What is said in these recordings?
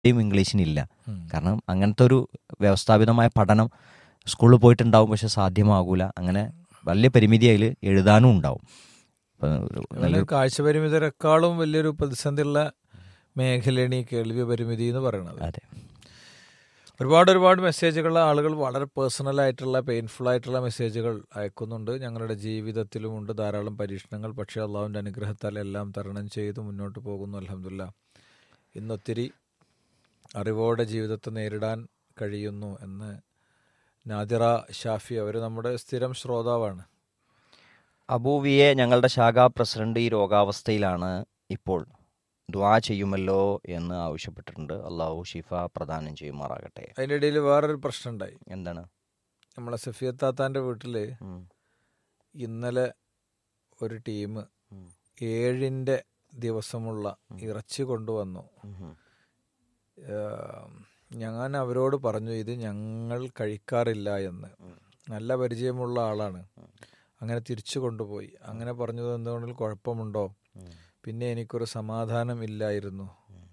യും ഇംഗ്ലീഷിനില്ല കാരണം അങ്ങനത്തെ ഒരു വ്യവസ്ഥാപിതമായ പഠനം സ്കൂളിൽ പോയിട്ടുണ്ടാവും പക്ഷെ സാധ്യമാകൂല അങ്ങനെ വലിയ പരിമിതി അതിൽ എഴുതാനും ഉണ്ടാവും അപ്പൊ ഒരു നല്ലൊരു കാഴ്ച പരിമിതരെക്കാളും വലിയൊരു പ്രതിസന്ധിയുള്ള മേഖലയാണ് ഈ കേൾവി പരിമിതി എന്ന് പറയുന്നത് അതെ ഒരുപാട് ഒരുപാട് മെസ്സേജുകൾ ആളുകൾ വളരെ പേഴ്സണൽ ആയിട്ടുള്ള പെയിൻഫുൾ ആയിട്ടുള്ള മെസ്സേജുകൾ അയക്കുന്നുണ്ട് ഞങ്ങളുടെ ജീവിതത്തിലുമുണ്ട് ധാരാളം പരീക്ഷണങ്ങൾ പക്ഷേ അള്ളാഹുവിൻ്റെ അനുഗ്രഹത്താൽ എല്ലാം തരണം ചെയ്ത് മുന്നോട്ട് പോകുന്നു അലഹമില്ല ഇന്നൊത്തിരി അറിവോടെ ജീവിതത്തെ നേരിടാൻ കഴിയുന്നു എന്ന് നാദിറ ഷാഫി അവർ നമ്മുടെ സ്ഥിരം ശ്രോതാവാണ് അബൂവിയെ ഞങ്ങളുടെ ശാഖാ പ്രസിഡന്റ് ഈ രോഗാവസ്ഥയിലാണ് ഇപ്പോൾ ദ്വാ ചെയ്യുമല്ലോ എന്ന് ആവശ്യപ്പെട്ടിട്ടുണ്ട് അള്ളാഹു ഷിഫ പ്രദാനം ചെയ്യുമാറാകട്ടെ അതിൻ്റെ ഇടയിൽ വേറൊരു പ്രശ്നം ഉണ്ടായി എന്താണ് നമ്മളെ സഫിയത്താത്താൻ്റെ വീട്ടിൽ ഉം. ഇന്നലെ ഒരു ടീം ഉം. ഏഴിൻ്റെ ദിവസമുള്ള ഇറച്ചി കൊണ്ടുവന്നു ഉം. ഏഹ് ഞാൻ അവരോട് പറഞ്ഞു ഇത് ഞങ്ങൾ കഴിക്കാറില്ല എന്ന് നല്ല പരിചയമുള്ള ആളാണ് അങ്ങനെ തിരിച്ചു കൊണ്ടുപോയി അങ്ങനെ പറഞ്ഞത് എന്തുകൊണ്ടിൽ കുഴപ്പമുണ്ടോ പിന്നെ എനിക്കൊരു സമാധാനം ഇല്ലായിരുന്നു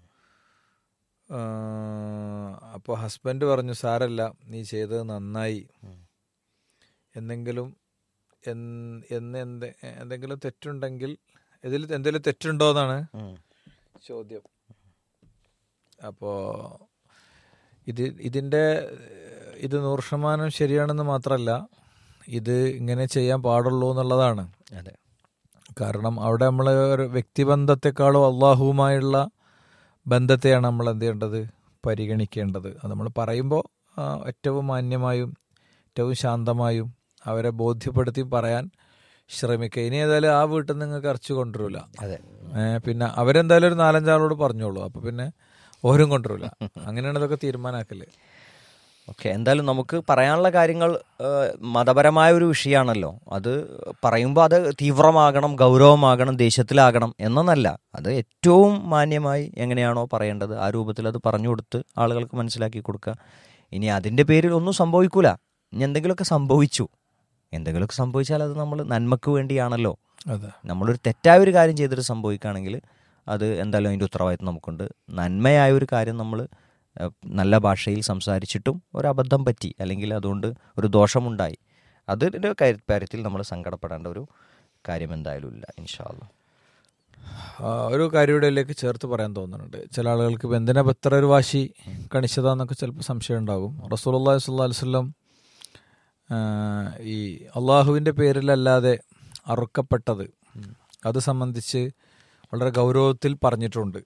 അപ്പോൾ ഹസ്ബൻഡ് പറഞ്ഞു സാരല്ല നീ ചെയ്തത് നന്നായി എന്തെങ്കിലും എൻ- എന്ന് എന്ത് എന്തെങ്കിലും തെറ്റുണ്ടെങ്കിൽ ഇതിൽ എന്തെങ്കിലും തെറ്റുണ്ടോ എന്നാണ് ഉം. ചോദ്യം അപ്പോൾ ഇത് ഇതിൻ്റെ ഇത് നൂറ് ശതമാനം ശരിയാണെന്ന് മാത്രമല്ല ഇത് ഇങ്ങനെ ചെയ്യാൻ പാടുള്ളൂ എന്നുള്ളതാണ് അതെ കാരണം അവിടെ നമ്മൾ ഒരു വ്യക്തിബന്ധത്തെക്കാളും അള്ളാഹുവുമായുള്ള ബന്ധത്തെയാണ് നമ്മൾ എന്ത് ചെയ്യേണ്ടത് പരിഗണിക്കേണ്ടത് അത് നമ്മൾ പറയുമ്പോൾ ആ, ഏറ്റവും മാന്യമായും ഏറ്റവും ശാന്തമായും അവരെ ബോധ്യപ്പെടുത്തി പറയാൻ ശ്രമിക്കുക ഇനി ഏതായാലും ആ വീട്ടിൽ നിന്ന് നിങ്ങൾക്ക് ഇറച്ചി കൊണ്ടുവരില്ല അതെ പിന്നെ അവരെന്തായാലും ഒരു നാലഞ്ചാളോട് പറഞ്ഞോളൂ അപ്പൊ പിന്നെ ഓരും കൊണ്ടുവരില്ല അങ്ങനെയാണ് ഇതൊക്കെ തീരുമാനാക്കല് ഓക്കെ എന്തായാലും നമുക്ക് പറയാനുള്ള കാര്യങ്ങൾ ഏഹ്, മതപരമായ ഒരു വിഷയമാണല്ലോ അത് പറയുമ്പോൾ അത് തീവ്രമാകണം ഗൗരവമാകണം ദേഷ്യത്തിലാകണം എന്നൊന്നല്ല അത് ഏറ്റവും മാന്യമായി എങ്ങനെയാണോ പറയേണ്ടത് ആ രൂപത്തിൽ അത് പറഞ്ഞു കൊടുത്ത് ആളുകൾക്ക് മനസ്സിലാക്കി കൊടുക്കുക ഇനി അതിൻ്റെ പേരിൽ ഒന്നും സംഭവിക്കൂല ഇനി എന്തെങ്കിലുമൊക്കെ സംഭവിച്ചു എന്തെങ്കിലുമൊക്കെ സംഭവിച്ചാൽ അത് നമ്മൾ നന്മക്ക് വേണ്ടിയാണല്ലോ അതെ നമ്മളൊരു തെറ്റായ ഒരു കാര്യം ചെയ്തിട്ട് സംഭവിക്കുകയാണെങ്കിൽ അത് എന്തായാലും അതിൻ്റെ ഉത്തരവാദിത്വം നമുക്കുണ്ട് നന്മയായ ഒരു കാര്യം നമ്മൾ ഏഹ്, നല്ല ഭാഷയിൽ സംസാരിച്ചിട്ടും ഒരു അബദ്ധം പറ്റി അല്ലെങ്കിൽ അതുകൊണ്ട് ഒരു ദോഷമുണ്ടായി അതിൻ്റെ കാര്യ- കാര്യത്തിൽ നമ്മൾ സങ്കടപ്പെടേണ്ട ഒരു കാര്യം എന്തായാലും ഇല്ല ഇൻഷാല്ല ആ, ഒരു കാര്യം ഇവിടെയിലേക്ക് ചേർത്ത് പറയാൻ തോന്നുന്നുണ്ട് ചില ആളുകൾക്ക് ഇപ്പം എന്തിനാ ഇപ്പം ഇത്ര ഒരു വാശി കണിച്ചതാന്നൊക്കെ ചിലപ്പോൾ സംശയം ഉണ്ടാകും റസൂലുള്ളാഹി സ്വല്ലല്ലാഹി അലൈഹി വസല്ലം ആ, ഈ അള്ളാഹുവിൻ്റെ പേരിലല്ലാതെ അറുക്കപ്പെട്ടത് അത് സംബന്ധിച്ച് വളരെ ഗൗരവത്തിൽ പറഞ്ഞിട്ടുണ്ട്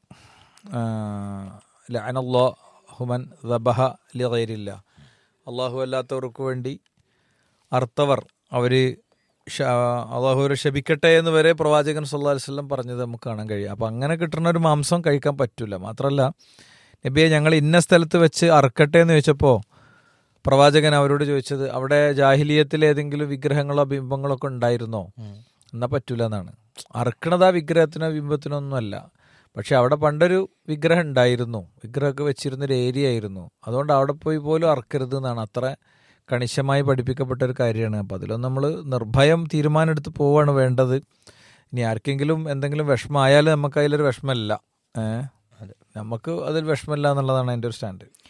ലഅനല്ലാഹുമൻ ദബഹ ലിഗൈരില്ല അള്ളാഹു അല്ലാത്തവർക്ക് വേണ്ടി അർത്ഥവർ അവർ അള്ളാഹുവരെ ശപിക്കട്ടെ എന്ന് വരെ പ്രവാചകൻ സല്ലല്ലാഹു അലൈഹി വസല്ലം പറഞ്ഞത് നമുക്ക് കാണാൻ കഴിയും അപ്പം അങ്ങനെ കിട്ടുന്ന ഒരു മാംസം കഴിക്കാൻ പറ്റില്ല മാത്രമല്ല നബിയെ ഞങ്ങൾ ഇന്ന സ്ഥലത്ത് വെച്ച് അറക്കട്ടെ എന്ന് ചോദിച്ചപ്പോൾ പ്രവാചകൻ അവരോട് ചോദിച്ചത് അവിടെ ജാഹിലിയത്തിൽ ഏതെങ്കിലും വിഗ്രഹങ്ങളോ ബിംബങ്ങളോ ഒക്കെ ഉണ്ടായിരുന്നോ എന്നാൽ പറ്റൂല എന്നാണ് അറക്കണത് ആ വിഗ്രഹത്തിനോ ബിംബത്തിനോ ഒന്നുമല്ല പക്ഷെ അവിടെ പണ്ടൊരു വിഗ്രഹം ഉണ്ടായിരുന്നു വിഗ്രഹമൊക്കെ വെച്ചിരുന്നൊരു ഏരിയ ആയിരുന്നു അതുകൊണ്ട് അവിടെ പോയി പോലും അറക്കരുത് എന്നാണ് അത്ര കണിശമായി പഠിപ്പിക്കപ്പെട്ട ഒരു കാര്യമാണ് അപ്പം അതിലൊന്നും നമ്മൾ നിർഭയം തീരുമാനമെടുത്ത് പോവാണ് വേണ്ടത് ഇനി ആർക്കെങ്കിലും എന്തെങ്കിലും വിഷമമായാലും നമുക്ക് അതിലൊരു വിഷമമില്ല ഏഹ് നമുക്ക് അതിൽ വിഷമമില്ല എന്നുള്ളതാണ് എൻ്റെ ഒരു സ്റ്റാൻഡ്